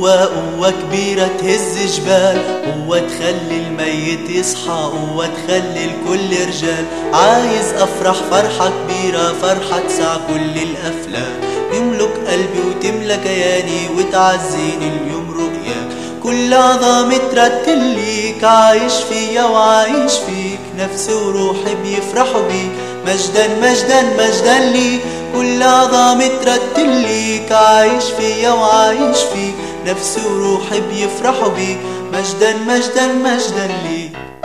قوة قوة كبيرة تهز جبال قوة تخلي الميت يصحى قوة تخلي الكل رجال عايز أفرح فرحة كبيرة فرحة تسع كل الأفلام تملك قلبي وتملى كياني وتعزيني اليوم رؤياك كل عظام ترتليك عايش فيا وعايش فيك نفسي وروحي بيفرحوا بيك مجدا مجدا مجدا لي كل عظام ترتليك عايش فيا وعايش فيك نفسي وروحي بيفرحوا بيك مجدا مجدا مجدا لي